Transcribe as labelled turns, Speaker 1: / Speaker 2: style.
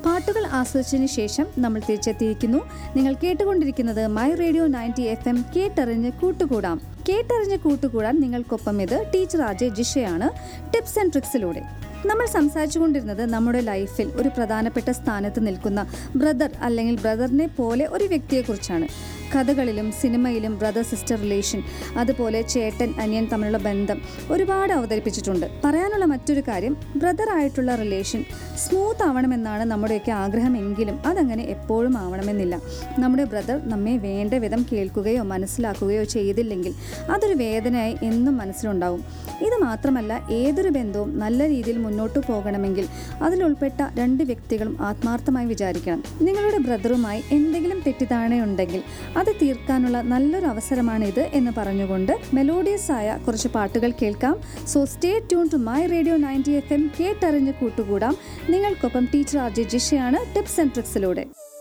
Speaker 1: പാട്ടുകൾ ആസ്വദിച്ചതിന് ശേഷം നമ്മൾ തിരിച്ചെത്തിയിരിക്കുന്നു നിങ്ങൾ കേട്ടുകൊണ്ടിരിക്കുന്നത് My radio ninety F M കേട്ടറിഞ്ഞ് കൂട്ടുകൂടാം കേട്ടറിഞ്ഞ് കൂട്ടുകൂടാൻ നിങ്ങൾക്കൊപ്പം ഇത് ടീച്ചർ അജയ് ജിഷയാണ് ടിപ്സ് ആൻഡ് ട്രിക്സിലൂടെ നമ്മൾ സംസാരിച്ചുകൊണ്ടിരുന്നത് നമ്മുടെ ലൈഫിൽ ഒരു പ്രധാനപ്പെട്ട സ്ഥാനത്ത് നിൽക്കുന്ന ബ്രദർ അല്ലെങ്കിൽ ബ്രദറിനെ പോലെ ഒരു വ്യക്തിയെക്കുറിച്ചാണ് കഥകളിലും സിനിമയിലും ബ്രദർ സിസ്റ്റർ റിലേഷൻ അതുപോലെ ചേട്ടൻ അനിയൻ തമ്മിലുള്ള ബന്ധം ഒരുപാട് അവതരിപ്പിച്ചിട്ടുണ്ട് പറയാനുള്ള മറ്റൊരു കാര്യം ബ്രദർ ആയിട്ടുള്ള റിലേഷൻ സ്മൂത്ത് ആവണമെന്നാണ് നമ്മുടെയൊക്കെ ആഗ്രഹമെങ്കിലും അതങ്ങനെ എപ്പോഴും ആവണമെന്നില്ല നമ്മുടെ ബ്രദർ നമ്മെ വേണ്ട വിധം കേൾക്കുകയോ മനസ്സിലാക്കുകയോ ചെയ്തില്ലെങ്കിൽ അതൊരു വേദനയായി എന്നും മനസ്സിലുണ്ടാവും ഇത് മാത്രമല്ല ഏതൊരു ബന്ധവും നല്ല രീതിയിൽ മുന്നോട്ട് പോകണമെങ്കിൽ അതിലുൾപ്പെട്ട രണ്ട് വ്യക്തികളും ആത്മാർത്ഥമായി വിചാരിക്കണം നിങ്ങളുടെ ബ്രദറുമായി എന്തെങ്കിലും തെറ്റിദ്ധാരണയുണ്ടെങ്കിൽ അത് തീർക്കാനുള്ള നല്ലൊരു അവസരമാണിത് എന്ന് പറഞ്ഞുകൊണ്ട് മെലോഡിയസ് ആയ കുറച്ച് പാട്ടുകൾ കേൾക്കാം so stay tune to my radio ninety F M കേട്ടറിഞ്ഞ് കൂട്ടുകൂടാം നിങ്ങൾക്കൊപ്പം ടീച്ചർ ആർ ജെ ജിഷയാണ് ടിപ്സ് ആൻഡ് ട്രിക്സിലൂടെ